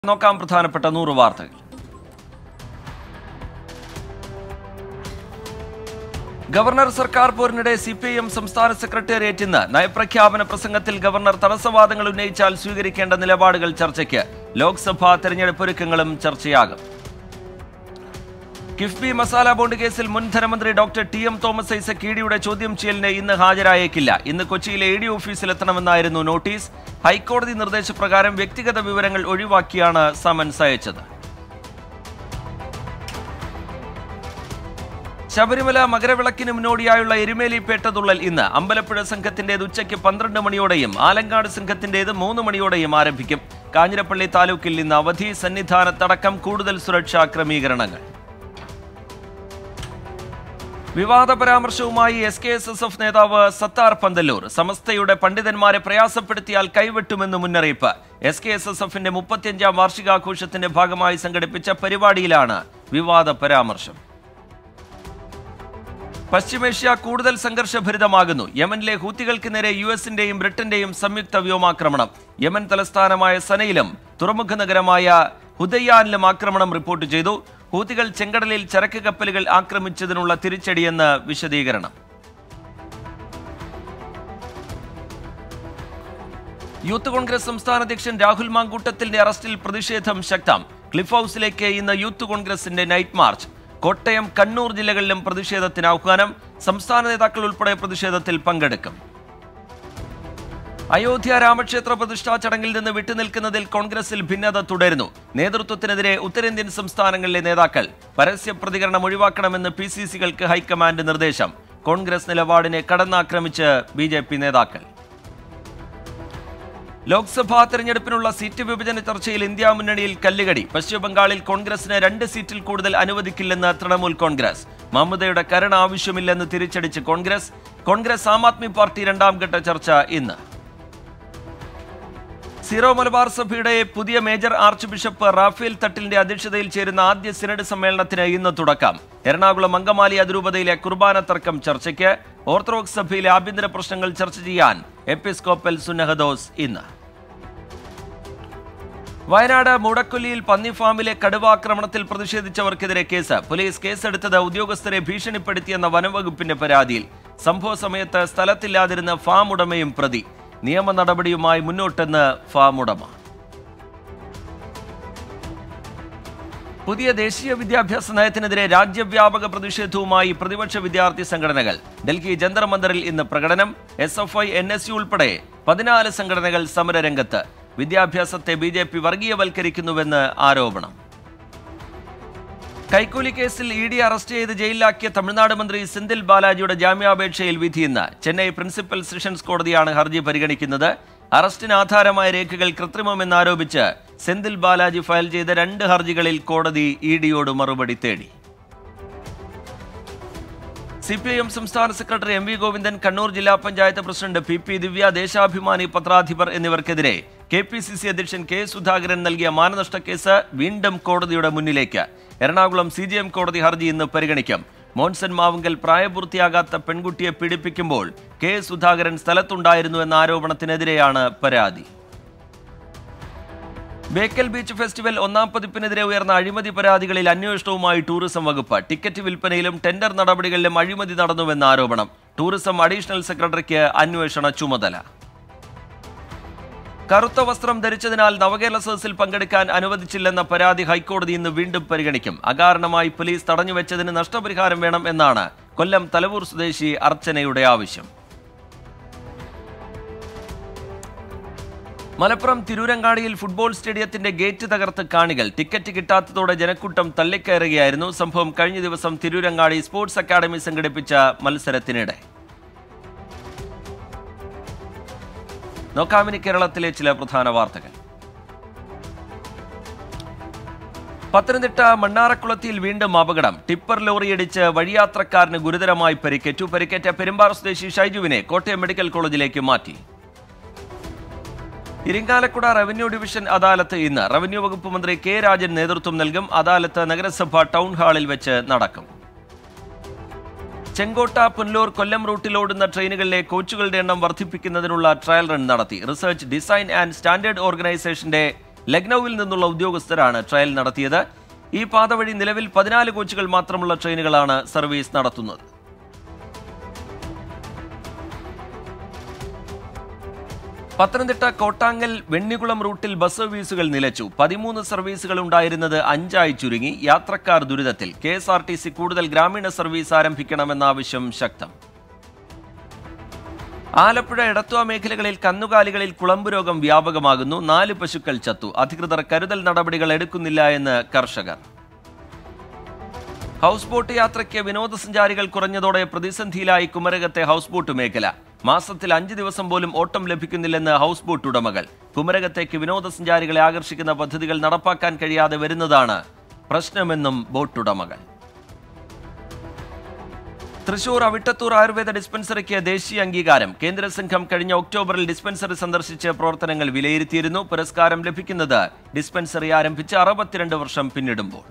നോക്കാം പ്രധാനപ്പെട്ട നൂറ് വാർത്തകൾ ഗവർണർ സർക്കാർ പോരിനിടെ സി പി ഐ എം സംസ്ഥാന സെക്രട്ടേറിയറ്റ് ഇന്ന് നയപ്രഖ്യാപന പ്രസംഗത്തിൽ ഗവർണർ തടസ്സവാദങ്ങൾ ഉന്നയിച്ചാൽ സ്വീകരിക്കേണ്ട നിലപാടുകൾ ചർച്ചയ്ക്ക് ലോക്സഭാ തെരഞ്ഞെടുപ്പ് ഒരുക്കങ്ങളും ചർച്ചയാകും കിഫ്ബി മസാല ബോണ്ട് കേസിൽ മുൻ ധനമന്ത്രി doctor T M Thomas Isaac ഇഡിയുടെ ചോദ്യം ചെയ്യലിന് ഇന്ന് ഹാജരായേക്കില്ല ഇന്ന് കൊച്ചിയിലെ ഇ ഡി ഓഫീസിലെത്തണമെന്നായിരുന്നു നോട്ടീസ് ഹൈക്കോടതി നിർദ്ദേശപ്രകാരം വ്യക്തിഗത വിവരങ്ങൾ ഒഴിവാക്കിയാണ് സമൻസ് അയച്ചത് ശബരിമല മകരവിളക്കിന് മുന്നോടിയായുള്ള എരുമേലി പേട്ടതുള്ളൽ ഇന്ന് അമ്പലപ്പുഴ സംഘത്തിന്റേത് ഉച്ചയ്ക്ക് പന്ത്രണ്ട് മണിയോടെയും ആലങ്കാട് സംഘത്തിന്റേത് മൂന്ന് മണിയോടെയും ആരംഭിക്കും കാഞ്ഞിരപ്പള്ളി താലൂക്കിൽ ഇന്ന് അവധി സന്നിധാനത്തടക്കം കൂടുതൽ സുരക്ഷാ ക്രമീകരണങ്ങൾ വിവാദ പരാമർശവുമായി S K S S F നേതാവ് സത്താർ പന്തല്ലൂർ സമസ്തയുടെ പണ്ഡിതന്മാരെ പ്രയാസപ്പെടുത്തിയാൽ കൈവെട്ടുമെന്ന് മുന്നറിയിപ്പ് എസ് കെ എസ് എസ് എഫിന്റെ മുപ്പത്തിയഞ്ചാം വാർഷികാഘോഷത്തിന്റെ ഭാഗമായി സംഘടിപ്പിച്ച പരിപാടിയിലാണ് വിവാദ പരാമർശം പശ്ചിമേഷ്യ കൂടുതൽ സംഘർഷഭരിതമാകുന്നു യമനിലെ ഹൂത്തികൾക്ക് നേരെ യു എസിന്റെയും ബ്രിട്ടന്റെയും സംയുക്ത വ്യോമാക്രമണം യമൻ തലസ്ഥാനമായ സനയിലും തുറമുഖ നഗരമായ ഹുദയ്യാനിലും ആക്രമണം റിപ്പോർട്ട് ചെയ്തു ഹൂത്തികൾ ചെങ്കടലിൽ ചരക്ക് കപ്പലുകൾ ആക്രമിച്ചതിനുള്ള തിരിച്ചടിയെന്ന് വിശദീകരണം യൂത്ത് കോൺഗ്രസ് സംസ്ഥാന അധ്യക്ഷൻ രാഹുൽ മാങ്കൂട്ടത്തിന്റെ അറസ്റ്റിൽ പ്രതിഷേധം ശക്തം ക്ലിഫ് ഹൌസിലേക്ക് ഇന്ന് യൂത്ത് കോൺഗ്രസിന്റെ നൈറ്റ് മാർച്ച് കോട്ടയം കണ്ണൂർ ജില്ലകളിലും പ്രതിഷേധത്തിന് ആഹ്വാനം സംസ്ഥാന നേതാക്കൾ ഉൾപ്പെടെ പ്രതിഷേധത്തിൽ പങ്കെടുക്കും അയോധ്യ രാമക്ഷേത്ര പ്രതിഷ്ഠാ ചടങ്ങിൽ നിന്ന് വിട്ടുനിൽക്കുന്നതിൽ കോൺഗ്രസിൽ ഭിന്നത തുടരുന്നു നേതൃത്വത്തിനെതിരെ ഉത്തരേന്ത്യൻ സംസ്ഥാനങ്ങളിലെ നേതാക്കൾ പരസ്യ പ്രതികരണം ഒഴിവാക്കണമെന്ന് പി സി സികൾക്ക് ഹൈക്കമാൻഡ് നിർദ്ദേശം കോൺഗ്രസ് നിലപാടിനെ കടന്നാക്രമിച്ച് ബി ജെ പി നേതാക്കൾ ലോക്സഭാ തെരഞ്ഞെടുപ്പിനുള്ള സീറ്റ് വിഭജന ചർച്ചയിൽ ഇന്ത്യ മുന്നണിയിൽ കല്ലുകടി പശ്ചിമബംഗാളിൽ കോൺഗ്രസിന് രണ്ട് സീറ്റിൽ കൂടുതൽ അനുവദിക്കില്ലെന്ന് തൃണമൂൽ കോൺഗ്രസ് മമതയുടെ കരുണ ആവശ്യമില്ലെന്ന് തിരിച്ചടിച്ച് കോൺഗ്രസ് കോൺഗ്രസ് ആം ആദ്മി പാർട്ടി രണ്ടാം ഘട്ട ചർച്ച ഇന്ന് സീറോ മലബാർ സഭയുടെ പുതിയ മേജർ ആർച്ച് ബിഷപ്പ് റാഫേൽ തട്ടിലിന്റെ അധ്യക്ഷതയിൽ ചേരുന്ന ആദ്യ സിനഡ് സമ്മേളനത്തിന് ഇന്ന് തുടക്കം എറണാകുളം അങ്കമാലി അതിരൂപതയിലെ കുർബാന തർക്കം ചർച്ചയ്ക്ക് ഓർത്തഡോക്സ് സഭയിലെ ആഭ്യന്തര പ്രശ്നങ്ങൾ ചർച്ച ചെയ്യാൻ എപ്പിസ്കോപ്പൽ സുന്നഹദോസ് ഇന്ന് വയനാട് മുടക്കൊല്ലിയിൽ പന്നി ഫാമിലെ കടുവാക്രമണത്തിൽ പ്രതിഷേധിച്ചവർക്കെതിരെ കേസ് പോലീസ് കേസെടുത്തത് ഉദ്യോഗസ്ഥരെ ഭീഷണിപ്പെടുത്തിയെന്ന വനംവകുപ്പിന്റെ പരാതിയിൽ സംഭവ സമയത്ത് സ്ഥലത്തില്ലാതിരുന്ന ഫാം ഉടമയും പ്രതി നിയമ നടപടിയുമായി മുന്നോട്ടെന്ന് ഫാം ഉടമ പുതിയ ദേശീയ വിദ്യാഭ്യാസ നയത്തിനെതിരെ രാജ്യവ്യാപക പ്രതിഷേധവുമായി പ്രതിപക്ഷ വിദ്യാർത്ഥി സംഘടനകൾ ഡൽഹി ജന്തർ മന്ദറിൽ ഇന്ന് പ്രകടനം S F I N S U ഉൾപ്പെടെ പതിനാല് സംഘടനകൾ സമരരംഗത്ത് വിദ്യാഭ്യാസത്തെ ബി ജെ പി വർഗീയവൽക്കരിക്കുന്നുവെന്ന് ആരോപണം കൈക്കൂലി കേസിൽ ഇ ഡി അറസ്റ്റ് ചെയ്ത് ജയിലിലാക്കിയ തമിഴ്നാട് മന്ത്രി സെന്തിൽ ബാലാജിയുടെ ജാമ്യാപേക്ഷയിൽ വിധി ഇന്ന് ചെന്നൈ പ്രിൻസിപ്പൽ സെഷൻസ് കോടതിയാണ് ഹർജി പരിഗണിക്കുന്നത് അറസ്റ്റിന് ആധാരമായ രേഖകൾ കൃത്രിമമെന്നാരോപിച്ച് സെന്തിൽ ബാലാജി ഫയൽ ചെയ്ത രണ്ട് ഹർജികളിൽ കോടതി ഇ ഡിയോട് മറുപടി തേടി സി പി ഐ എം സംസ്ഥാന secretary M V Govindan Kannur ജില്ലാ panchayat president P P Divya Deshabhimani പത്രാധിപർ എന്നിവർക്കെതിരെ കെ പി സി സി അധ്യക്ഷൻ കെ സുധാകരൻ നൽകിയ മാനനഷ്ട കേസ് വീണ്ടും കോടതിയുടെ മുന്നിലേക്ക് എറണാകുളം സി ജി എം കോടതി ഹർജി ഇന്ന് പരിഗണിക്കും മോൻസൺ മാവുങ്കൽ പ്രായപൂർത്തിയാകാത്ത പെൺകുട്ടിയെ പീഡിപ്പിക്കുമ്പോൾ കെ സുധാകരൻ സ്ഥലത്തുണ്ടായിരുന്നു എന്ന ആരോപണത്തിനെതിരെയാണ് പരാതി ബേക്കൽ ബീച്ച് ഫെസ്റ്റിവൽ ഒന്നാം പതിപ്പിനെതിരെ ഉയർന്ന അഴിമതി പരാതികളിൽ അന്വേഷണവുമായി ടൂറിസം വകുപ്പ് ടിക്കറ്റ് വിൽപ്പനയിലും ടെൻഡർ നടപടികളിലും അഴിമതി നടന്നുവെന്ന ആരോപണം ടൂറിസം അഡീഷണൽ സെക്രട്ടറിക്ക് അന്വേഷണ ചുമതല കറുത്ത വസ്ത്രം ധരിച്ചതിനാൽ നവകേരള സദസ്സിൽ പങ്കെടുക്കാൻ അനുവദിച്ചില്ലെന്ന പരാതി ഹൈക്കോടതി ഇന്ന് വീണ്ടും പരിഗണിക്കും അകാരണമായി പോലീസ് തടഞ്ഞുവെച്ചതിന് നഷ്ടപരിഹാരം വേണം എന്നാണ് കൊല്ലം തലവൂർ സ്വദേശി അർച്ചനയുടെ ആവശ്യം മലപ്പുറം തിരൂരങ്ങാടിയിൽ ഫുട്ബോൾ സ്റ്റേഡിയത്തിന്റെ ഗേറ്റ് തകർത്ത് കാണികൾ ടിക്കറ്റ് കിട്ടാത്തതോടെ ജനക്കൂട്ടം തള്ളിക്കയറുകയായിരുന്നു സംഭവം കഴിഞ്ഞ ദിവസം തിരൂരങ്ങാടി സ്പോർട്സ് അക്കാദമി സംഘടിപ്പിച്ച മത്സരത്തിനിടെ നോക്കാമിനി കേരളത്തിലെ ചില പ്രധാന വാർത്തകൾ പത്തനംതിട്ട മണ്ണാറക്കുളത്തിയിൽ വീണ്ടും അപകടം ടിപ്പർ ലോറിയിടിച്ച് വഴിയാത്രക്കാരന് ഗുരുതരമായി പരിക്കേറ്റു പരിക്കേറ്റ പെരുമ്പാറ സ്വദേശി ഷൈജുവിനെ കോട്ടയം മെഡിക്കൽ കോളേജിലേക്ക് മാറ്റി ഇരിങ്ങാലക്കുട റവന്യൂ ഡിവിഷൻ അദാലത്ത് ഇന്ന് റവന്യൂ വകുപ്പ് മന്ത്രി കെ രാജൻ നേതൃത്വം നൽകും അദാലത്ത് നഗരസഭ ടൗൺ ഹാളിൽ വെച്ച് നടക്കും ചെങ്കോട്ട പുനലൂർ കൊല്ലം റൂട്ടിലോടുന്ന ട്രെയിനുകളിലെ കോച്ചുകളുടെ എണ്ണം വർദ്ധിപ്പിക്കുന്നതിനുള്ള ട്രയൽ റൺ നടത്തി റിസർച്ച് ഡിസൈൻ ആൻഡ് സ്റ്റാൻഡേർഡ് ഓർഗനൈസേഷന്റെ ലക്നൌവിൽ നിന്നുള്ള ഉദ്യോഗസ്ഥരാണ് ട്രയൽ നടത്തിയത് ഈ പാത വഴി നിലവിൽ പതിനാല് കോച്ചുകൾ മാത്രമുള്ള ട്രെയിനുകളാണ് സർവീസ് നടത്തുന്നത് പത്തനംതിട്ട കോട്ടാങ്ങൽ വെണ്ണിക്കുളം റൂട്ടിൽ ബസ് സർവീസുകൾ നിലച്ചു പതിമൂന്ന് സർവീസുകൾ ഉണ്ടായിരുന്നത് അഞ്ചായി ചുരുങ്ങി യാത്രക്കാർ ദുരിതത്തിൽ K S R T C കൂടുതൽ ഗ്രാമീണ സർവീസ് ആരംഭിക്കണമെന്ന ആവശ്യം ശക്തം ആലപ്പുഴ എടത്വ മേഖലകളിൽ കന്നുകാലികളിൽ കുളമ്പ് രോഗം വ്യാപകമാകുന്നു നാല് പശുക്കൾ ചത്തു അധികൃതർ കരുതൽ നടപടികൾ എടുക്കുന്നില്ല എന്ന് കർഷകർ ഹൗസ് ബോട്ട് യാത്രയ്ക്ക് വിനോദസഞ്ചാരികൾ കുറഞ്ഞതോടെ പ്രതിസന്ധിയിലായി കുമരകത്തെ ഹൗസ് ബോട്ട് മേഖല മാസത്തിൽ അഞ്ച് ദിവസം പോലും ഓട്ടം ലഭിക്കുന്നില്ലെന്ന് ഹൗസ് ബോട്ട് ഉടമകൾ കുമരകത്തേക്ക് വിനോദസഞ്ചാരികളെ ആകർഷിക്കുന്ന പദ്ധതികൾ നടപ്പാക്കാൻ കഴിയാതെ വരുന്നതാണ് പ്രശ്നമെന്നും ബോട്ടുടമകൾ തൃശൂർ അവിട്ടത്തൂർ ആയുർവേദ ഡിസ്പെൻസറിക്ക് ദേശീയ അംഗീകാരം കേന്ദ്ര സംഘം കഴിഞ്ഞ ഒക്ടോബറിൽ ഡിസ്പെൻസറി സന്ദർശിച്ച് പ്രവർത്തനങ്ങൾ വിലയിരുത്തിയിരുന്നു പുരസ്കാരം ലഭിക്കുന്നത് ഡിസ്പെൻസറി ആരംഭിച്ച് അറുപത്തിരണ്ട് വർഷം പിന്നിടുമ്പോൾ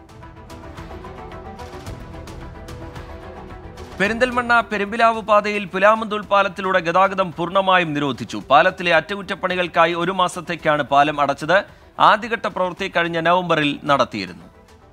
പെരിന്തൽമണ്ണ പെരുമ്പിലാവ് പാതയിൽ പുലാമന്തൂൽ പാലത്തിലൂടെ ഗതാഗതം പൂർണ്ണമായും നിരോധിച്ചു പാലത്തിലെ അറ്റകുറ്റപ്പണികൾക്കായി ഒരു മാസത്തേക്കാണ് പാലം അടച്ചത് ആദ്യഘട്ട പ്രവൃത്തി കഴിഞ്ഞ നവംബറിൽ നടത്തിയിരുന്നു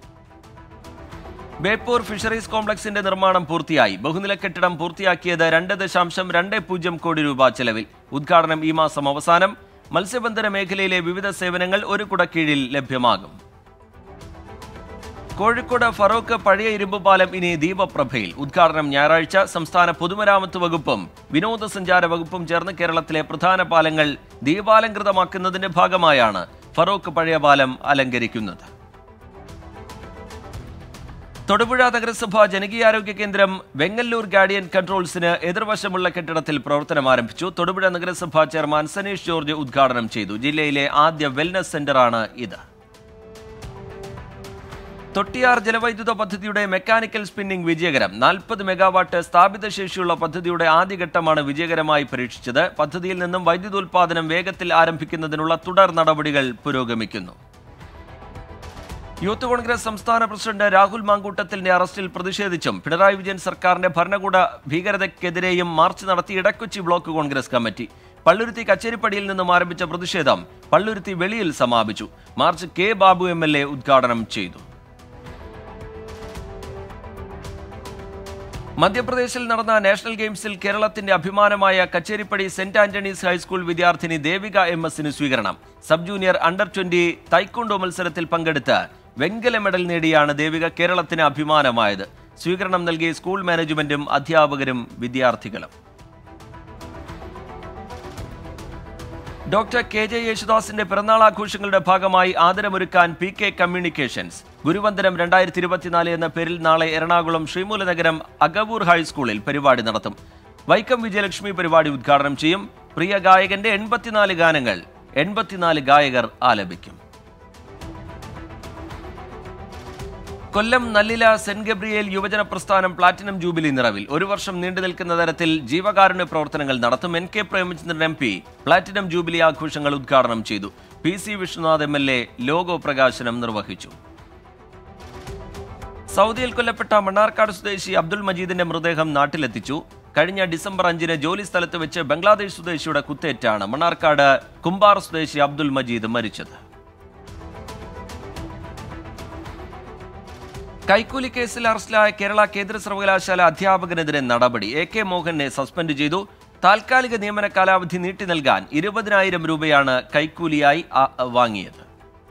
ബേപ്പൂർ ഫിഷറീസ് കോംപ്ലക്സിന്റെ നിർമ്മാണം പൂർത്തിയായി ബഹുനില കെട്ടിടം പൂർത്തിയാക്കിയത് രണ്ട് ദശാംശം രണ്ട് പൂജ്യം കോടി രൂപ ചെലവിൽ ഉദ്ഘാടനം ഈ മാസം അവസാനം മത്സ്യബന്ധന മേഖലയിലെ വിവിധ സേവനങ്ങൾ ഒരു കുടക്കീഴിൽ ലഭ്യമാകും കോഴിക്കോട് ഫറോക്ക് പഴയ ഇരുമ്പ് പാലം ഇനി ദീപപ്രഭയിൽ ഉദ്ഘാടനം ഞായറാഴ്ച സംസ്ഥാന പൊതുമരാമത്ത് വകുപ്പും വിനോദസഞ്ചാര വകുപ്പും ചേർന്ന് കേരളത്തിലെ പ്രധാന പാലങ്ങൾ ദീപാലങ്കൃതമാക്കുന്നതിന്റെ ഭാഗമായാണ് ഫറോക്ക് പഴയ പാലം അലങ്കരിക്കുന്നത് തൊടുപുഴ നഗരസഭ ജനകീയാരോഗ്യ കേന്ദ്രം വെങ്ങല്ലൂർ ഗാർഡിയൻ കൺട്രോൾസിന് എതിർവശമുള്ള കെട്ടിടത്തിൽ പ്രവർത്തനം ആരംഭിച്ചു തൊടുപുഴ നഗരസഭ ചെയർമാൻ സനീഷ് ജോർജ് ഉദ്ഘാടനം ചെയ്തു ജില്ലയിലെ ആദ്യ വെൽനസ് സെന്ററാണ് ഇത് തൊട്ടിയാർ ജലവൈദ്യുത പദ്ധതിയുടെ മെക്കാനിക്കൽ സ്പിന്നിംഗ് വിജയകരം നാൽപ്പത് മെഗാവാട്ട് സ്ഥാപിത ശേഷിയുള്ള പദ്ധതിയുടെ ആദ്യഘട്ടമാണ് വിജയകരമായി പരീക്ഷിച്ചത് പദ്ധതിയിൽ നിന്നും വൈദ്യുതോൽപാദനം വേഗത്തിൽ ആരംഭിക്കുന്നതിനുള്ള തുടർ നടപടികൾ പുരോഗമിക്കുന്നു യൂത്ത് കോൺഗ്രസ് സംസ്ഥാന പ്രസിഡന്റ് രാഹുൽ മാങ്കൂട്ടത്തിന്റെ അറസ്റ്റിൽ പ്രതിഷേധിച്ചും പിണറായി വിജയൻ സർക്കാരിന്റെ ഭരണകൂട ഭീകരതയ്ക്കെതിരെയും മാർച്ച് നടത്തി ഇടക്കൊച്ചി ബ്ലോക്ക് കോൺഗ്രസ് കമ്മിറ്റി പള്ളുരുത്തി കച്ചേരിപ്പടിയിൽ നിന്നും ആരംഭിച്ച പ്രതിഷേധം പള്ളുരുത്തി വെളിയിൽ സമാപിച്ചു march K Babu M L A ഉദ്ഘാടനം ചെയ്തു മധ്യപ്രദേശിൽ നടന്ന നാഷണൽ ഗെയിംസിൽ കേരളത്തിന്റെ അഭിമാനമായ കച്ചേരിപ്പടി സെന്റ് ആന്റണീസ് ഹൈസ്കൂൾ വിദ്യാർത്ഥിനി ദേവിക എം എസിന് സ്വീകരണം sub junior under twenty taekwondo മത്സരത്തിൽ പങ്കെടുത്ത് വെങ്കല മെഡൽ നേടിയാണ് ദേവിക കേരളത്തിന് അഭിമാനമായത് സ്വീകരണം നൽകിയ സ്കൂൾ മാനേജ്മെന്റും അധ്യാപകരും വിദ്യാർത്ഥികളും ഡോക്ടർ കെ ജെ യേശുദാസിന്റെ പിറന്നാൾ ആഘോഷങ്ങളുടെ ഭാഗമായി ആദരമൊരുക്കാൻ പി കെ കമ്മ്യൂണിക്കേഷൻസ് ഗുരുവന്ദനം രണ്ടായിരത്തി ഇരുപത്തിനാല് എന്ന പേരിൽ നാളെ എറണാകുളം ശ്രീമൂലനഗരം അഗവൂർ ഹൈസ്കൂളിൽ പരിപാടി നടത്തും വൈക്കം വിജയലക്ഷ്മി പരിപാടി ഉദ്ഘാടനം ചെയ്യും പ്രിയ ഗായകന്റെ എൺപത്തിനാല് ഗാനങ്ങൾ എൺപത്തിനാല് ഗായകർ ആലപിക്കും കൊല്ലം നല്ലില സെന്റ് ഗബ്രിയേൽ യുവജന പ്രസ്ഥാനം പ്ലാറ്റിനം ജൂബിലി നിറവിൽ ഒരു വർഷം നീണ്ടു നിൽക്കുന്ന തരത്തിൽ ജീവകാരുണ്യ പ്രവർത്തനങ്ങൾ നടത്തും N K Premachandran M P platinum jubilee ആഘോഷങ്ങൾ ഉദ്ഘാടനം ചെയ്തു P C Vishnunath M L A logo പ്രകാശനം നിർവഹിച്ചു സൗദിയിൽ കൊല്ലപ്പെട്ട മണ്ണാർക്കാട് സ്വദേശി അബ്ദുൾ മജീദിന്റെ മൃതദേഹം നാട്ടിലെത്തിച്ചു കഴിഞ്ഞ ഡിസംബർ അഞ്ചിന് ജോലി സ്ഥലത്ത് വെച്ച് ബംഗ്ലാദേശ് സ്വദേശിയുടെ കുത്തേറ്റാണ് മണ്ണാർക്കാട് കുമ്പാർ സ്വദേശി അബ്ദുൾ മജീദ് മരിച്ചത് കൈക്കൂലി കേസിൽ അറസ്റ്റിലായ കേരള കേന്ദ്ര സർവകലാശാല അധ്യാപകനെതിരെ നടപടി എ കെ മോഹനെ സസ്പെൻഡ് ചെയ്തു താൽക്കാലിക നിയമന കാലാവധി നീട്ടി നൽകാൻ ഇരുപതിനായിരം രൂപയാണ് കൈക്കൂലിയായി ആ- വാങ്ങിയത്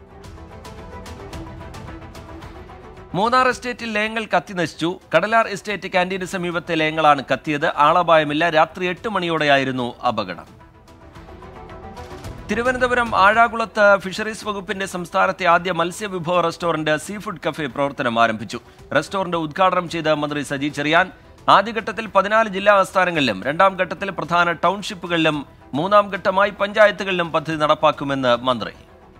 മൂന്നാർ എസ്റ്റേറ്റിൽ ലയങ്ങൾ കത്തിനശിച്ചു കടലാർ എസ്റ്റേറ്റ് ക്യാന്റീന് സമീപത്തെ ലയങ്ങളാണ് കത്തിയത് ആളപായമില്ല രാത്രി എട്ട് മണിയോടെയായിരുന്നു അപകടം തിരുവനന്തപുരം ആഴാകുളത്ത് ഫിഷറീസ് വകുപ്പിന്റെ സംസ്ഥാനത്തെ ആദ്യ മത്സ്യവിഭവ റെസ്റ്റോറന്റ് സീ ഫുഡ് കഫേ പ്രവർത്തനം ആരംഭിച്ചു റെസ്റ്റോറന്റ് ഉദ്ഘാടനം ചെയ്ത മന്ത്രി സജി ചെറിയാൻ ആദ്യഘട്ടത്തിൽ പതിനാല് ജില്ലാ ആസ്ഥാനങ്ങളിലും രണ്ടാം ഘട്ടത്തിൽ പ്രധാന ടൗൺഷിപ്പുകളിലും മൂന്നാം ഘട്ടമായി പഞ്ചായത്തുകളിലും പദ്ധതി നടപ്പാക്കുമെന്ന് മന്ത്രി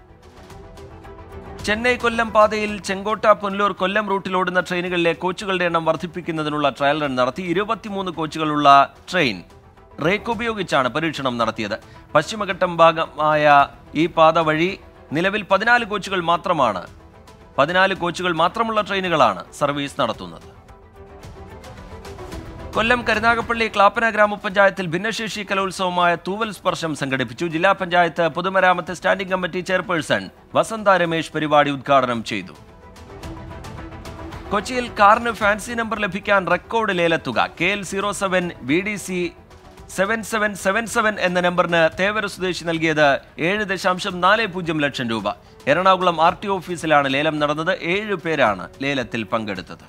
ചെന്നൈ കൊല്ലം പാതയിൽ ചെങ്കോട്ട പുനലൂർ കൊല്ലം റൂട്ടിൽ ഓടുന്ന ട്രെയിനുകളിലെ കോച്ചുകളുടെ എണ്ണം വർദ്ധിപ്പിക്കുന്നതിനുള്ള ട്രയൽ റൺ നടത്തി ഇരുപത്തിമൂന്ന് കോച്ചുകളുള്ള ട്രെയിൻ റേക്ക് ഉപയോഗിച്ചാണ് പരീക്ഷണം നടത്തിയത് പശ്ചിമഘട്ടം ഭാഗമായ ഈ പാത വഴി നിലവിൽ പതിനാല് കോച്ചുകൾ മാത്രമാണ് പതിനാല് കോച്ചുകൾ മാത്രമുള്ള ട്രെയിനുകളാണ് സർവീസ് നടത്തുന്നത് കൊല്ലം കരുനാഗപ്പള്ളി ക്ലാപ്പന ഗ്രാമപഞ്ചായത്തിൽ ഭിന്നശേഷി കലോത്സവമായ തൂവൽ സ്പർശം സംഘടിപ്പിച്ചു ജില്ലാ പഞ്ചായത്ത് പൊതുമരാമത്ത് standing committee chairperson Vasantha Ramesh പരിപാടി ഉദ്ഘാടനം ചെയ്തു കൊച്ചിയിൽ കാറിന് ഫാൻസി നമ്പർ ലഭിക്കാൻ റെക്കോർഡ് ലേലത്തുക K L zero seven B D C seven seven seven seven എന്ന നമ്പറിന് തേവര സ്വദേശി നൽകിയത് ഏഴ് ദശാംശം നാല് പൂജ്യം ലക്ഷം രൂപ എറണാകുളം ആർ ടി ഓഫീസിലാണ് ലേലം നടന്നത് ഏഴ് പേരാണ് ലേലത്തിൽ പങ്കെടുത്തത്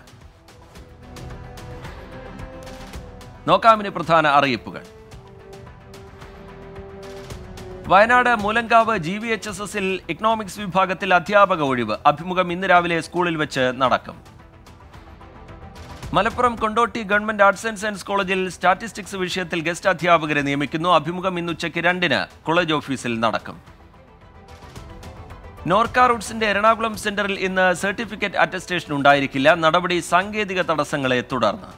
നോക്കാമിനി പ്രധാന അറിയിപ്പുകൾ Wayanad Moolankavu G V H S എസിൽ ഇക്കണോമിക്സ് വിഭാഗത്തിൽ അധ്യാപക ഒഴിവ് അഭിമുഖം ഇന്ന് രാവിലെ സ്കൂളിൽ വെച്ച് നടക്കും Malappuram Kondotty government arts and science കോളേജിൽ സ്റ്റാറ്റിസ്റ്റിക്സ് വിഷയത്തിൽ ഗസ്റ്റ് അധ്യാപകരെ നിയമിക്കുന്നു അഭിമുഖം ഇന്ന് ഉച്ചയ്ക്ക് രണ്ടിന് കോളേജ് ഓഫീസിൽ നടക്കും നോർക്ക റൂട്ട്സിന്റെ എറണാകുളം സെന്ററിൽ ഇന്ന് സർട്ടിഫിക്കറ്റ് അറ്റസ്റ്റേഷൻ ഉണ്ടായിരിക്കില്ല നടപടി സാങ്കേതിക തടസ്സങ്ങളെ തുടർന്ന്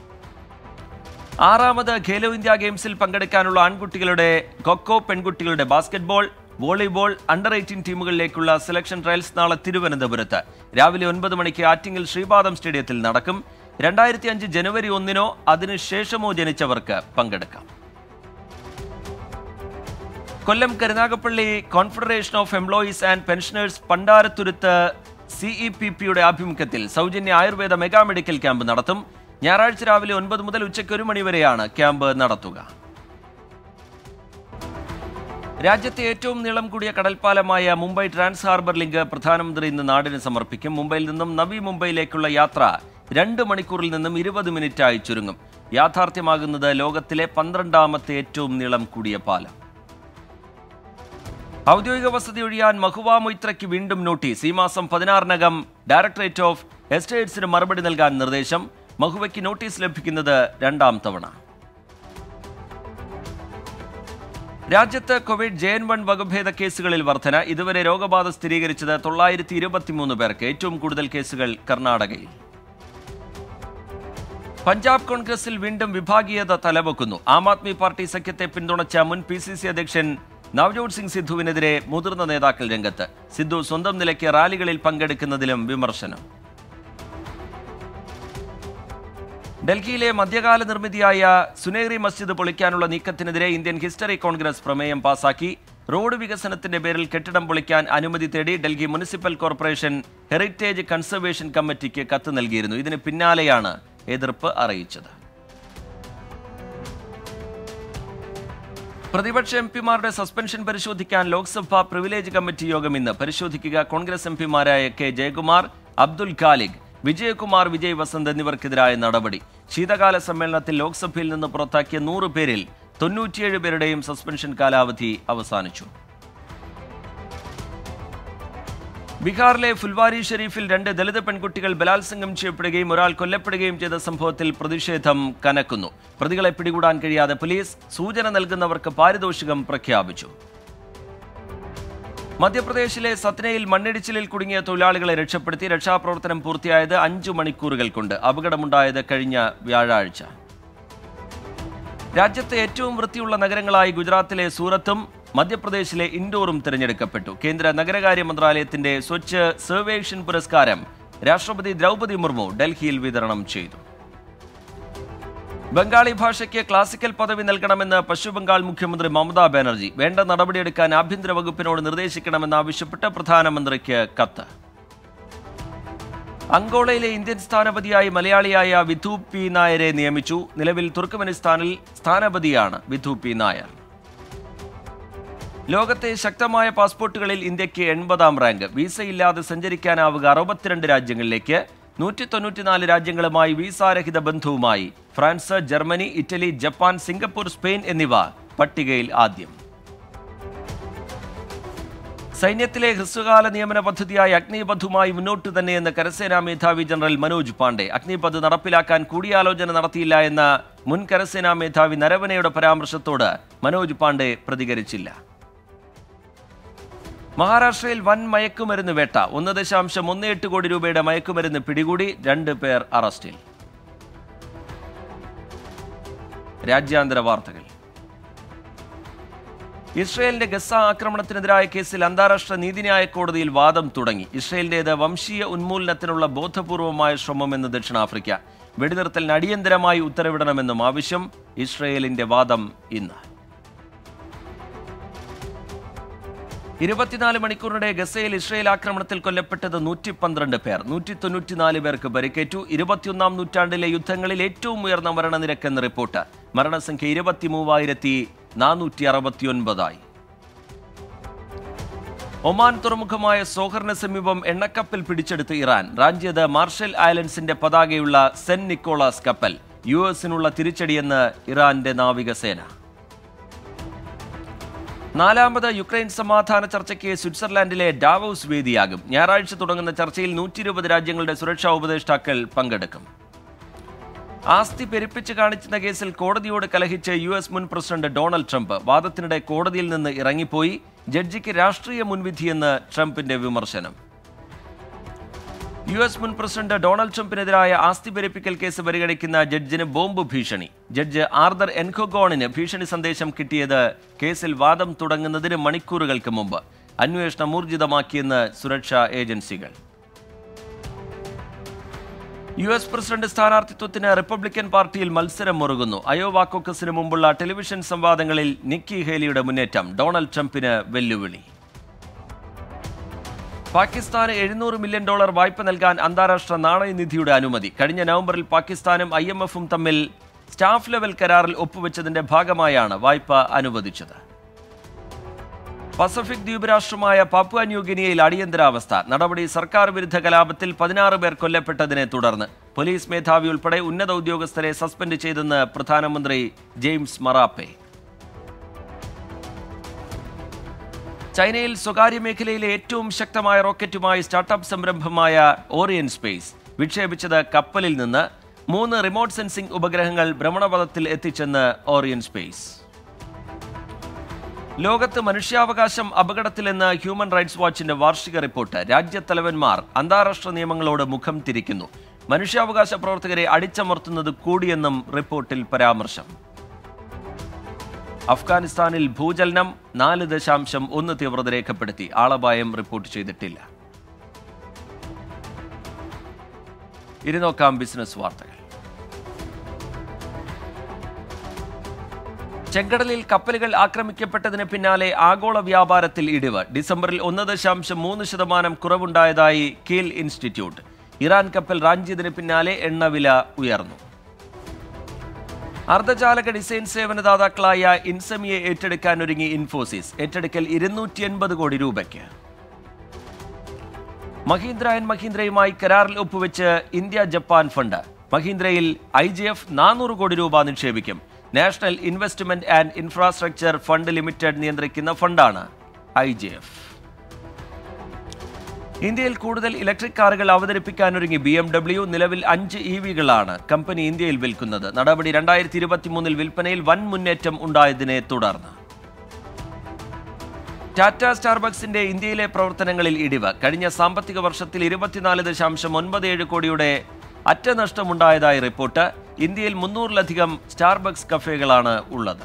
ആറാമത് ഖേലോ ഇന്ത്യ ഗെയിംസിൽ പങ്കെടുക്കാനുള്ള ആൺകുട്ടികളുടെ കൊക്കോ പെൺകുട്ടികളുടെ ബാസ്കറ്റ്ബോൾ വോളിബോൾ അണ്ടർ എയ്റ്റീൻ ടീമുകളിലേക്കുള്ള സെലക്ഷൻ ട്രയൽസ് നാളെ തിരുവനന്തപുരത്ത് രാവിലെ ഒൻപത് മണിക്ക് ആറ്റിങ്ങൽ ശ്രീപാദം സ്റ്റേഡിയത്തിൽ നടക്കും രണ്ടായിരത്തി അഞ്ച് ജനുവരി ഒന്നിനോ അതിനുശേഷമോ ജനിച്ചവർക്ക് പങ്കെടുക്കാം Kollam Karunagappally confederation of employees and pensioners Pandarathuruthu C E P പിയുടെ ആഭിമുഖ്യത്തിൽ സൗജന്യ ആയുർവേദ മെഗാ മെഡിക്കൽ ക്യാമ്പ് നടത്തും ഞായറാഴ്ച രാവിലെ ഒൻപത് മുതൽ ഉച്ചയ്ക്ക് ഒരു മണി വരെയാണ് ക്യാമ്പ് നടത്തുക രാജ്യത്തെ ഏറ്റവും നീളം കൂടിയ കടൽപ്പാലമായ മുംബൈ ട്രാൻസ് ഹാർബർ ലിങ്ക് പ്രധാനമന്ത്രി ഇന്ന് നാടിന് സമർപ്പിക്കും മുംബൈയിൽ നിന്നും നവി മുംബൈയിലേക്കുള്ള യാത്ര രണ്ട് മണിക്കൂറിൽ നിന്നും ഇരുപത് മിനിറ്റായി ചുരുങ്ങും യാഥാർത്ഥ്യമാകുന്നത് ലോകത്തിലെ പന്ത്രണ്ടാമത്തെ ഏറ്റവും നീളം കൂടിയ പാലം ഔദ്യോഗിക വസതി ഒഴിയാൻ മഹുവ മൊയ്ത്രയ്ക്ക് വീണ്ടും നോട്ടീസ് ഈ മാസം പതിനാറിനകം ഡയറക്ടറേറ്റ് ഓഫ് എസ്റ്റേറ്റ്സിന് മറുപടി നൽകാൻ നിർദ്ദേശം മഹുവയ്ക്ക് നോട്ടീസ് ലഭിക്കുന്നത് രണ്ടാം തവണ രാജ്യത്ത് കോവിഡ് ജെ എൻ വൺ വകഭേദ കേസുകളിൽ വർധന ഇതുവരെ രോഗബാധ സ്ഥിരീകരിച്ചത് തൊള്ളായിരത്തി ഇരുപത്തിമൂന്ന് പേർക്ക് ഏറ്റവും കൂടുതൽ കേസുകൾ കർണാടകയിൽ പഞ്ചാബ് കോൺഗ്രസിൽ വീണ്ടും വിഭാഗീയത തലവെക്കുന്നു ആം ആദ്മി പാർട്ടി സഖ്യത്തെ പിന്തുണച്ച മുൻ പി സി സി അധ്യക്ഷൻ നവജോത് സിംഗ് സിദ്ധുവിനെതിരെ മുതിർന്ന നേതാക്കൾ രംഗത്ത് സിദ്ധു സ്വന്തം നിലയ്ക്ക് റാലികളിൽ പങ്കെടുക്കുന്നതിലും വിമർശനം ഡൽഹിയിലെ മധ്യകാല നിർമ്മിതിയായ സുനേറി മസ്ജിദ് പൊളിക്കാനുള്ള നീക്കത്തിനെതിരെ ഇന്ത്യൻ ഹിസ്റ്ററി കോൺഗ്രസ് പ്രമേയം പാസാക്കി റോഡ് വികസനത്തിന്റെ പേരിൽ കെട്ടിടം പൊളിക്കാൻ അനുമതി തേടി Delhi municipal corporation heritage conservation കമ്മിറ്റിക്ക് കത്ത് നൽകിയിരുന്നു ഇതിന് പിന്നാലെയാണ് എതിർപ്പ് അറിയിച്ചത് പ്രതിപക്ഷ എം പിമാരുടെ സസ്പെൻഷൻ പരിശോധിക്കാൻ ലോക്സഭ പ്രിവിലേജ് കമ്മിറ്റി യോഗം ഇന്ന് പരിശോധിക്കുക കോൺഗ്രസ് എം പിമാരായ കെ ജയകുമാർ അബ്ദുൽ ഖാലിഖ് വിജയകുമാർ വിജയ് വസന്ത് എന്നിവർക്കെതിരായ നടപടി ശീതകാല സമ്മേളനത്തിൽ ലോക്സഭയിൽ നിന്ന് പുറത്താക്കിയ നൂറ് പേരിൽ തൊണ്ണൂറ്റിയേഴ് പേരുടെയും സസ്പെൻഷൻ കാലാവധി അവസാനിച്ചു ബീഹാറിലെ ഫുൽവാരി ഷെരീഫിൽ രണ്ട് ദളിത് പെൺകുട്ടികൾ ബലാത്സംഗം ചെയ്യപ്പെടുകയും ഒരാൾ കൊല്ലപ്പെടുകയും ചെയ്ത സംഭവത്തിൽ പ്രതിഷേധം കനക്കുന്നു പ്രതികളെ പിടികൂടാൻ കഴിയാതെ പോലീസ് സൂചന നൽകുന്നവർക്ക് പാരിതോഷികം പ്രഖ്യാപിച്ചു മധ്യപ്രദേശിലെ സത്നയിൽ മണ്ണിടിച്ചിലിൽ കുടുങ്ങിയ തൊഴിലാളികളെ രക്ഷപ്പെടുത്തി രക്ഷാപ്രവർത്തനം പൂർത്തിയായത് അഞ്ചു മണിക്കൂറുകൾ കൊണ്ട് അപകടമുണ്ടായത് കഴിഞ്ഞ വ്യാഴാഴ്ച രാജ്യത്തെ ഏറ്റവും വൃത്തിയുള്ള നഗരങ്ങളായി ഗുജറാത്തിലെ സൂറത്തും മധ്യപ്രദേശിലെ ഇൻഡോറും തിരഞ്ഞെടുക്കപ്പെട്ടു കേന്ദ്ര നഗരകാര്യ മന്ത്രാലയത്തിന്റെ സ്വച്ഛ് സർവേക്ഷൻ പുരസ്കാരം രാഷ്ട്രപതി ദ്രൗപദി മുർമു ഡൽഹിയിൽ വിതരണം ചെയ്തു ബംഗാളി ഭാഷയ്ക്ക് ക്ലാസിക്കൽ പദവി നൽകണമെന്ന് പശ്ചിമബംഗാൾ മുഖ്യമന്ത്രി മമതാ ബാനർജി വേണ്ട നടപടിയെടുക്കാൻ ആഭ്യന്തര വകുപ്പിനോട് നിർദ്ദേശിക്കണമെന്നാവശ്യപ്പെട്ട് പ്രധാനമന്ത്രിക്ക് കത്ത് അങ്കോളയിലെ ഇന്ത്യൻ സ്ഥാനപതിയായി മലയാളിയായ വിധു പി നായരെ നിയമിച്ചു നിലവിൽ തുർക്കമെനിസ്ഥാനിൽ സ്ഥാനപതിയാണ് വിധു പി നായർ ലോകത്തെ ശക്തമായ പാസ്പോർട്ടുകളിൽ ഇന്ത്യക്ക് എൺപതാം റാങ്ക് വിസയില്ലാതെ സഞ്ചരിക്കാനാവുക അറുപത്തിരണ്ട് രാജ്യങ്ങളിലേക്ക് നൂറ്റി തൊണ്ണൂറ്റിനാല് രാജ്യങ്ങളുമായി വിസാരഹിത ബന്ധവുമായി France Germany Italy Japan Singapore Spain എന്നിവ പട്ടികയിൽ ആദ്യം സൈന്യത്തിലെ ഹ്രസ്വകാല നിയമന പദ്ധതിയായ അഗ്നിപഥുമായി മുന്നോട്ട് തന്നെയെന്ന് കരസേനാ മേധാവി ജനറൽ മനോജ് പാണ്ഡെ അഗ്നിപഥ് നടപ്പിലാക്കാൻ കൂടിയാലോചന നടത്തിയില്ല എന്ന മുൻ കരസേനാ മേധാവി നരവനയുടെ പരാമർശത്തോട് മനോജ് പാണ്ഡെ പ്രതികരിച്ചില്ല മഹാരാഷ്ട്രയിൽ വൻ മയക്കുമരുന്ന് വേട്ട ഒന്ന് ദശാംശം ഒന്ന് എട്ട് കോടി രൂപയുടെ മയക്കുമരുന്ന് പിടികൂടി രണ്ട് പേർ അറസ്റ്റിൽ രാജ്യാന്തര വാർത്തകൾ ഇസ്രയേലിന്റെ ഗസ ആക്രമണത്തിനെതിരായ കേസിൽ അന്താരാഷ്ട്ര നീതിന്യായ കോടതിയിൽ വാദം തുടങ്ങി ഇസ്രയേലിന്റേത് വംശീയ ഉന്മൂലനത്തിനുള്ള ബോധപൂർവമായ ശ്രമമെന്ന് ദക്ഷിണാഫ്രിക്ക വെടിനിർത്തലിന് അടിയന്തരമായി ഉത്തരവിടണമെന്നും ആവശ്യം ഇസ്രയേലിന്റെ വാദം ഇന്ന് ഇരുപത്തിനാല് മണിക്കൂറിനിടെ ഗസയിൽ ഇസ്രയേൽ ആക്രമണത്തിൽ കൊല്ലപ്പെട്ടത് നൂറ്റി പന്ത്രണ്ട് പേർ നൂറ്റി തൊണ്ണൂറ്റിനാല് പേർക്ക് പരിക്കേറ്റു ഇരുപത്തിയൊന്നാം നൂറ്റാണ്ടിലെ യുദ്ധങ്ങളിൽ ഏറ്റവും ഉയർന്ന മരണനിരക്കെന്ന് റിപ്പോർട്ട് മരണസംഖ്യ ഇരുപത്തി മൂവായിരത്തി നാനൂറ്റി അറുപത്തിയൊൻപതായി ഒമാൻ തുറമുഖമായ സോഹറിന് സമീപം എണ്ണക്കപ്പൽ പിടിച്ചെടുത്ത് ഇറാൻ റാഞ്ചിയത് മാർഷൽ ഐലൻഡ്സിന്റെ പതാകയുള്ള സെന്റ് നിക്കോളാസ് കപ്പൽ യു എസിനുള്ള തിരിച്ചടിയെന്ന് ഇറാന്റെ നാവികസേന നാലാമത് യുക്രൈൻ സമാധാന ചർച്ചയ്ക്ക് സ്വിറ്റ്സർലാൻഡിലെ ഡാവോസ് വേദിയാകും ഞായറാഴ്ച തുടങ്ങുന്ന ചർച്ചയിൽ നൂറ്റി ഇരുപത് രാജ്യങ്ങളുടെ സുരക്ഷാ ഉപദേഷ്ടാക്കൾ പങ്കെടുക്കും ആസ്തി പെരുപ്പിച്ച് കാണിച്ചെന്ന കേസിൽ കോടതിയോട് കലഹിച്ച് യു എസ് മുൻ പ്രസിഡന്റ് ഡൊണാൾഡ് ട്രംപ് വാദത്തിനിടെ കോടതിയിൽ നിന്ന് ഇറങ്ങിപ്പോയി ജഡ്ജിക്ക് രാഷ്ട്രീയ മുൻവിധിയെന്ന് ട്രംപിന്റെ വിമർശനം യു എസ് മുൻ പ്രസിഡന്റ് ഡൊണാൾഡ് ട്രംപിനെതിരായ ആസ്തി പെരുപ്പിക്കൽ കേസ് പരിഗണിക്കുന്ന ജഡ്ജിന് ബോംബ് ഭീഷണി ജഡ്ജ് ആർദർ എൻഖോഗോണിന് ഭീഷണി സന്ദേശം കിട്ടിയത് കേസിൽ വാദം തുടങ്ങുന്നതിന് മണിക്കൂറുകൾക്ക് മുമ്പ് അന്വേഷണം ഊർജിതമാക്കിയെന്ന് സുരക്ഷാ ഏജൻസികൾ യു എസ് പ്രസിഡന്റ് സ്ഥാനാർത്ഥിത്വത്തിന് റിപ്പബ്ലിക്കൻ പാർട്ടിയിൽ മത്സരം മുറുകുന്നു അയോവ കോക്കസിന് മുമ്പുള്ള ടെലിവിഷൻ സംവാദങ്ങളിൽ നിക്കി ഹേലിയുടെ മുന്നേറ്റം ഡൊണാൾഡ് ട്രംപിന് വെല്ലുവിളി പാകിസ്ഥാന് എഴുന്നൂറ് മില്യൺ ഡോളർ വായ്പ നൽകാൻ അന്താരാഷ്ട്ര നാണയനിധിയുടെ അനുമതി കഴിഞ്ഞ നവംബറിൽ പാകിസ്ഥാനും ഐ എം എഫും തമ്മിൽ സ്റ്റാഫ് ലെവൽ കരാറിൽ ഒപ്പുവെച്ചതിന്റെ ഭാഗമായാണ് വായ്പ അനുവദിച്ചത് പസഫിക് ദ്വീപ് രാഷ്ട്രമായ പാപ്പുവ ന്യൂഗിനിയയിൽ അടിയന്തരാവസ്ഥ നടപടി സർക്കാർ വിരുദ്ധ കലാപത്തിൽ പതിനാറ് പേർ കൊല്ലപ്പെട്ടതിനെ തുടർന്ന് പോലീസ് മേധാവി ഉൾപ്പെടെ ഉന്നത ഉദ്യോഗസ്ഥരെ സസ്പെൻഡ് ചെയ്തെന്ന് പ്രധാനമന്ത്രി ജെയിംസ് മറാപ്പെ ചൈനയിൽ സ്വകാര്യ മേഖലയിലെ ഏറ്റവും ശക്തമായ റോക്കറ്റുമായി സ്റ്റാർട്ടപ്പ് സംരംഭമായ ഓറിയൻ സ്പേസ് വിക്ഷേപിച്ചത് കപ്പലിൽ നിന്ന് മൂന്ന് റിമോട്ട് സെൻസിംഗ് ഉപഗ്രഹങ്ങൾ ഭ്രമണപഥത്തിൽ എത്തിച്ചെന്ന് ഓറിയൻ സ്പേസ് ലോകത്ത് മനുഷ്യാവകാശം അപകടത്തിലെന്ന് ഹ്യൂമൻ റൈറ്റ്സ് വാച്ചിന്റെ വാർഷിക റിപ്പോർട്ട് രാജ്യത്തലവന്മാർ അന്താരാഷ്ട്ര നിയമങ്ങളോട് മുഖം തിരിക്കുന്നു മനുഷ്യാവകാശ പ്രവർത്തകരെ അടിച്ചമർത്തുന്നത് കൂടിയെന്നും റിപ്പോർട്ടിൽ പരാമർശം അഫ്ഗാനിസ്ഥാനിൽ ഭൂചലനം നാല് ദശാംശം ഒന്ന് തീവ്രത രേഖപ്പെടുത്തി ആളപായം റിപ്പോർട്ട് ചെയ്തിട്ടില്ല ഇനി നോക്കാം ബിസിനസ് വാർത്തകൾ ചെങ്കടലിൽ കപ്പലുകൾ ആക്രമിക്കപ്പെട്ടതിന് പിന്നാലെ ആഗോള വ്യാപാരത്തിൽ ഇടിവ് ഡിസംബറിൽ ഒന്ന് ദശാംശം മൂന്ന് ശതമാനം കുറവുണ്ടായതായി കീൽ ഇൻസ്റ്റിറ്റ്യൂട്ട് ഇറാൻ കപ്പൽ റാഞ്ചിയതിന് പിന്നാലെ എണ്ണവില ഉയർന്നു അർദ്ധചാലക ഡിസൈൻ സേവനദാതാക്കളായ ഇൻസമിയെ ഏറ്റെടുക്കാനൊരുങ്ങി ഇൻഫോസിസ് ഏറ്റെടുക്കൽ ഇരുന്നൂറ്റി എൺപത് കോടി രൂപയ്ക്ക് മഹീന്ദ്ര ആൻഡ് മഹീന്ദ്രയുമായി കരാറിൽ ഒപ്പുവെച്ച് ഇന്ത്യ ജപ്പാൻ ഫണ്ട് മഹീന്ദ്രയിൽ ഐ ജി എഫ് നാനൂറ് കോടി രൂപ നിക്ഷേപിക്കും national investment and infrastructure fund limited നിയന്ത്രിക്കുന്ന ഫണ്ടാണ് ഐ ജി എഫ് ഇന്ത്യയിൽ കൂടുതൽ ഇലക്ട്രിക് കാറുകൾ അവതരിപ്പിക്കാനൊരുങ്ങി ബി എം ഡബ്ല്യു നിലവിൽ അഞ്ച് ഇ വികളാണ് കമ്പനി ഇന്ത്യയിൽ വിൽക്കുന്നത് നടപടി രണ്ടായിരത്തി ഇരുപത്തിമൂന്നിൽ വിൽപ്പനയിൽ വൻ മുന്നേറ്റം ഉണ്ടായതിനെ തുടർന്ന് ടാറ്റ സ്റ്റാർബക്സിന്റെ ഇന്ത്യയിലെ പ്രവർത്തനങ്ങളിൽ ഇടിവ് കഴിഞ്ഞ സാമ്പത്തിക വർഷത്തിൽ ഇരുപത്തിനാല് ദശാംശം ഒൻപത് ഏഴ് കോടിയുടെ അറ്റനഷ്ടമുണ്ടായതായി റിപ്പോർട്ട് ഇന്ത്യയിൽ മുന്നൂറിലധികം സ്റ്റാർബക്സ് കഫേകളാണ് ഉള്ളത്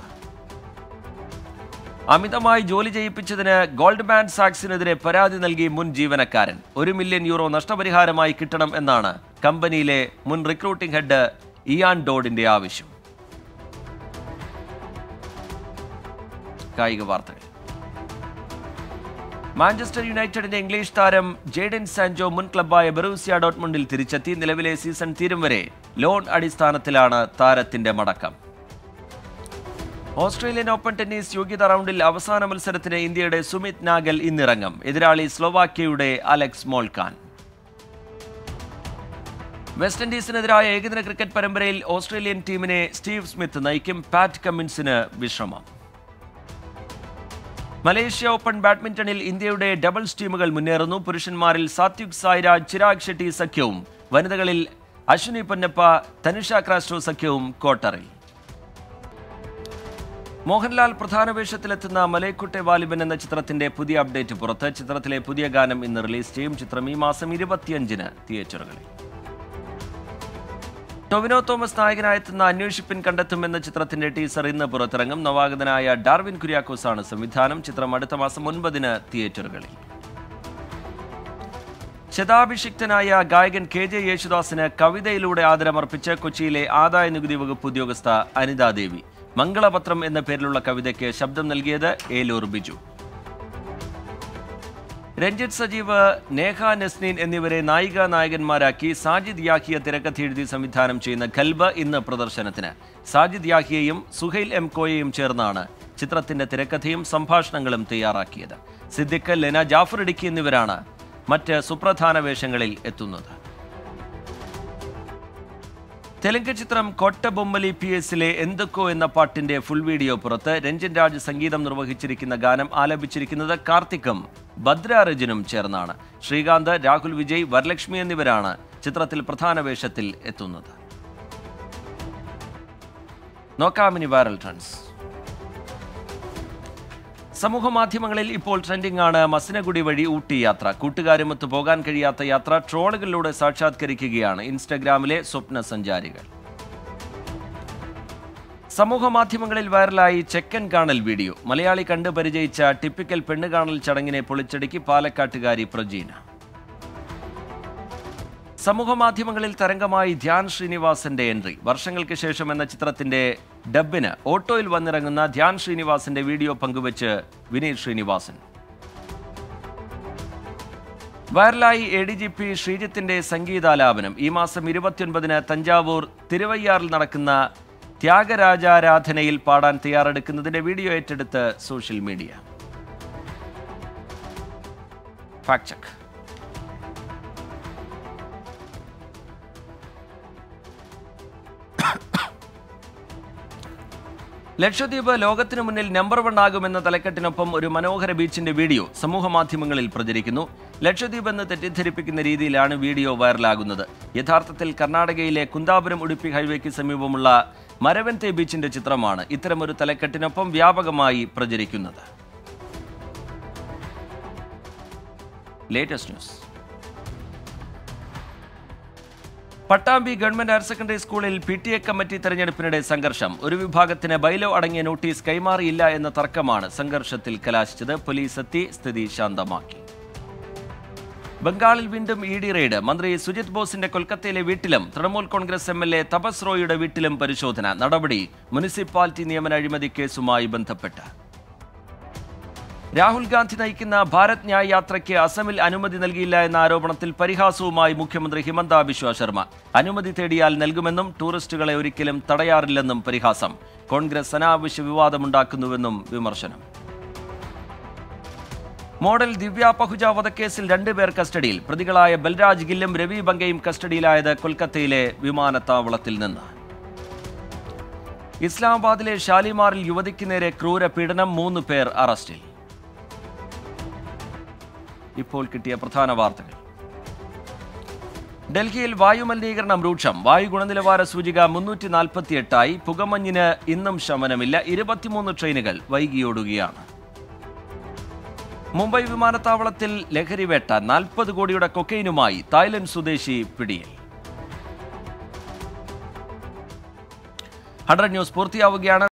അമിതമായി ജോലി ചെയ്യിപ്പിച്ചതിന് ഗോൾഡ്മാൻ സാക്സിനെതിരെ പരാതി നൽകി മുൻ ജീവനക്കാരൻ ഒരു മില്യൺ യൂറോ നഷ്ടപരിഹാരമായി കിട്ടണം എന്നാണ് കമ്പനിയിലെ മുൻ റിക്രൂട്ടിംഗ് ഹെഡ് ഇയാൻ ഡോഡിന്റെ ആവശ്യം കായിക വാർത്തകൾ മാഞ്ചസ്റ്റർ യുണൈറ്റഡിന്റെ ഇംഗ്ലീഷ് താരം ജേഡൻ സാൻജോ മുൻ ക്ലബ്ബായ ബെറൂസിയ ഡോട്ട്മുണ്ടിൽ തിരിച്ചെത്തി നിലവിലെ സീസൺ തീരും വരെ ലോൺ അടിസ്ഥാനത്തിലാണ് താരത്തിന്റെ മടക്കം ഓസ്ട്രേലിയൻ ഓപ്പൺ ടെന്നീസ് യോഗ്യത റൗണ്ടിൽ അവസാന മത്സരത്തിന് ഇന്ത്യയുടെ സുമിത് നാഗൽ ഇന്നിറങ്ങും എതിരാളി സ്ലോവാക്യയുടെ അലക്സ് മോൾക്കാൻ വെസ്റ്റ് ഇൻഡീസിനെതിരായ ഏകദിന ക്രിക്കറ്റ് പരമ്പരയിൽ ഓസ്ട്രേലിയൻ ടീമിനെ സ്റ്റീവ് സ്മിത്ത് നയിക്കും പാറ്റ് കമ്മിൻസിന് വിശ്രമം മലേഷ്യ ഓപ്പൺ ബാഡ്മിന്റണിൽ ഇന്ത്യയുടെ ഡബിൾസ് ടീമുകൾ മുന്നേറുന്നു പുരുഷന്മാരിൽ സാത്വിക് സായ്രാജ് ചിരാഗ് ഷെട്ടി സഖ്യവും വനിതകളിൽ അശ്വിനി പൊന്നപ്പ തനുഷ ക്രാസ്റ്റോ സഖ്യവും ക്വാർട്ടറിൽ മോഹൻലാൽ പ്രധാന വേഷത്തിലെത്തുന്ന മലയക്കുട്ടെ വാലിബൻ എന്ന ചിത്രത്തിന്റെ പുതിയ അപ്ഡേറ്റ് പുറത്ത് ചിത്രത്തിലെ പുതിയ ഗാനം ഇന്ന് റിലീസ് ചെയ്യും ചിത്രം ഈ മാസം ഇരുപത്തിയഞ്ചിന് തിയേറ്ററുകളിൽ ടൊവിനോ തോമസ് നായകനായെത്തുന്ന അന്വേഷിപ്പിൻ കണ്ടെത്തും എന്ന ചിത്രത്തിന്റെ ടീസർ ഇന്ന് പുറത്തിറങ്ങും നവാഗതനായ ഡാർവിൻ കുര്യാക്കോസ് ആണ് സംവിധാനം ചിത്രം അടുത്ത മാസം ഒൻപതിന് തിയേറ്ററുകളിൽ ശതാഭിഷിക്തനായ ഗായകൻ കെ ജെ യേശുദാസിന് കവിതയിലൂടെ ആദരമർപ്പിച്ച് കൊച്ചിയിലെ ആദായ നികുതി വകുപ്പ് ഉദ്യോഗസ്ഥ അനിതാദേവി മംഗളപത്രം എന്ന പേരിലുള്ള കവിതയ്ക്ക് ശബ്ദം നൽകിയത് ഏലൂർ ബിജു രഞ്ജിത്ത് സജീവ് നേഹ നസ്നീൻ എന്നിവരെ നായിക നായകന്മാരാക്കി സാജിദ് യാഹിയ തിരക്കഥ എഴുതി സംവിധാനം ചെയ്യുന്ന ഖൽബ് ഇന്ന് പ്രദർശനത്തിന് സാജിദ് യാഹിയയും സുഹൈൽ എം കോയയും ചേർന്നാണ് ചിത്രത്തിന്റെ തിരക്കഥയും സംഭാഷണങ്ങളും തയ്യാറാക്കിയത് സിദ്ദിഖ് ലെന ജാഫർ ഇടുക്കി എന്നിവരാണ് മറ്റ് സുപ്രധാന വേഷങ്ങളിൽ എത്തുന്നത് തെലുങ്ക് ചിത്രം കൊട്ടബൊമ്മലി പി എസിലെ എന്തൊക്കോ എന്ന പാട്ടിന്റെ ഫുൾ വീഡിയോ പുറത്ത് രഞ്ജൻ രാജ് സംഗീതം നിർവഹിച്ചിരിക്കുന്ന ഗാനം ആലപിച്ചിരിക്കുന്നത് കാർത്തിക്കും ഭദ്രാരജനും ചേർന്നാണ് ശ്രീകാന്ത് രാഹുൽ വിജയ് വരലക്ഷ്മി എന്നിവരാണ് ചിത്രത്തിൽ പ്രധാന വേഷത്തിൽ എത്തുന്നത് നോക്കാമിനി വൈറൽ ട്രെൻഡ്സ് സമൂഹ മാധ്യമങ്ങളിൽ ഇപ്പോൾ ട്രെൻഡിംഗ് ആണ് മസിനഗുഡി വഴി ഊട്ടി യാത്ര കൂട്ടുകാരുമൊത്ത് പോകാൻ കഴിയാത്ത യാത്ര ട്രോളുകളിലൂടെ സാക്ഷാത്കരിക്കുകയാണ് ഇൻസ്റ്റഗ്രാമിലെ സ്വപ്ന സഞ്ചാരികൾ സമൂഹ മാധ്യമങ്ങളിൽ വൈറലായി ചെക്കൻ കാണൽ വീഡിയോ മലയാളി കണ്ടു പരിചയിച്ച ടിപ്പിക്കൽ പെണ്ണുകാണൽ ചടങ്ങിനെ പൊളിച്ചടുക്കി പാലക്കാട്ടുകാരി പ്രജീന സമൂഹ മാധ്യമങ്ങളിൽ തരംഗമായി ധ്യാൻ ശ്രീനിവാസന്റെ എൻട്രി വർഷങ്ങൾക്ക് ശേഷം എന്ന ചിത്രത്തിന്റെ ഡബിന് ഓട്ടോയിൽ വന്നിറങ്ങുന്ന ധ്യാൻ ശ്രീനിവാസന്റെ വീഡിയോ പങ്കുവച്ച് വിനീത് ശ്രീനിവാസൻ വൈറലായി എ ഡി ജി പി ശ്രീജിത്തിന്റെ സംഗീതാലാപനം ഈ മാസം ഇരുപത്തിയൊൻപതിന് തഞ്ചാവൂർ തിരുവയ്യാറിൽ നടക്കുന്ന ത്യാഗരാജാരാധനയിൽ പാടാൻ തയ്യാറെടുക്കുന്നതിന്റെ വീഡിയോ ഏറ്റെടുത്ത് social media fact check Lakshadweep ലോകത്തിനു മുന്നിൽ നമ്പർ വൺ ആകുമെന്ന തലക്കെട്ടിനൊപ്പം ഒരു മനോഹര ബീച്ചിന്റെ വീഡിയോ സമൂഹ മാധ്യമങ്ങളിൽ പ്രചരിക്കുന്നു ലക്ഷദ്വീപ് എന്ന് തെറ്റിദ്ധരിപ്പിക്കുന്ന രീതിയിലാണ് വീഡിയോ വൈറലാകുന്നത് യഥാർത്ഥത്തിൽ കർണാടകയിലെ കുന്താപുരം ഉടുപ്പി ഹൈവേക്ക് സമീപമുള്ള മരവൻതെ ബീച്ചിന്റെ ചിത്രമാണ് ഇത്തരമൊരു തലക്കെട്ടിനൊപ്പം വ്യാപകമായി പ്രചരിക്കുന്നത് latest news Pattambi government higher secondary സ്കൂളിൽ പി ടി എ കമ്മിറ്റി തെരഞ്ഞെടുപ്പിനിടെ സംഘർഷം ഒരു വിഭാഗത്തിന് ബൈലോ അടങ്ങിയ നോട്ടീസ് കൈമാറിയില്ല എന്ന തർക്കമാണ് സംഘർഷത്തിൽ കലാശിച്ചത് പോലീസ് എത്തി സ്ഥിതി ശാന്തമാക്കി ബംഗാളിൽ വീണ്ടും ഇ ഡി റെയ്ഡ് മന്ത്രി സുജിത് ബോസിന്റെ കൊൽക്കത്തയിലെ വീട്ടിലും Trinamool Congress M L A Tapas റോയുടെ വീട്ടിലും പരിശോധന നടപടി മുനിസിപ്പാലിറ്റി നിയമന അഴിമതി കേസുമായി ബന്ധപ്പെട്ട് രാഹുൽ ഗാന്ധി നയിക്കുന്ന ഭാരത് ന്യായ് യാത്രയ്ക്ക് അസമിൽ അനുമതി നൽകിയില്ല എന്ന ആരോപണത്തിൽ പരിഹാസവുമായി മുഖ്യമന്ത്രി ഹിമന്ത ബിശ്വ ശർമ്മ അനുമതി തേടിയാൽ നൽകുമെന്നും ടൂറിസ്റ്റുകളെ ഒരിക്കലും തടയാറില്ലെന്നും പരിഹാസം കോൺഗ്രസ് അനാവശ്യ വിവാദമുണ്ടാക്കുന്നുവെന്നും വിമർശനം മോഡൽ ദിവ്യ പഹുജ വധക്കേസിൽ രണ്ടുപേർ കസ്റ്റഡിയിൽ പ്രതികളായ ബൽരാജ് ഗില്ലും രവി ബങ്കയും കസ്റ്റഡിയിലായത് കൊൽക്കത്തയിലെ വിമാനത്താവളത്തിൽ നിന്ന് ഇസ്ലാമാബാദിലെ ഷാലിമാറിൽ യുവതിക്ക് നേരെ ക്രൂര പീഡനം മൂന്ന് പേർ അറസ്റ്റിൽ ഇപ്പോൾ കിട്ടിയ പ്രധാന വാർത്തകൾ ഡൽഹിയിൽ വായുമലിനീകരണം രൂക്ഷം വായു ഗുണനിലവാര സൂചിക മുന്നൂറ്റി നാൽപ്പത്തിയെട്ടായി പുകമഞ്ഞിന് ഇന്നും ശമനമില്ല ഇരുപത്തിമൂന്ന് ട്രെയിനുകൾ വൈകിയോടുകയാണ് മുംബൈ വിമാനത്താവളത്തിൽ ലഹരിവേട്ട നാൽപ്പത് കോടിയുടെ കൊക്കൈനുമായി തായ്ലൻഡ് സ്വദേശി പിടിയിൽ ഹൺഡ്രഡ് ന്യൂസ് പൂർത്തിയാവുകയാണ്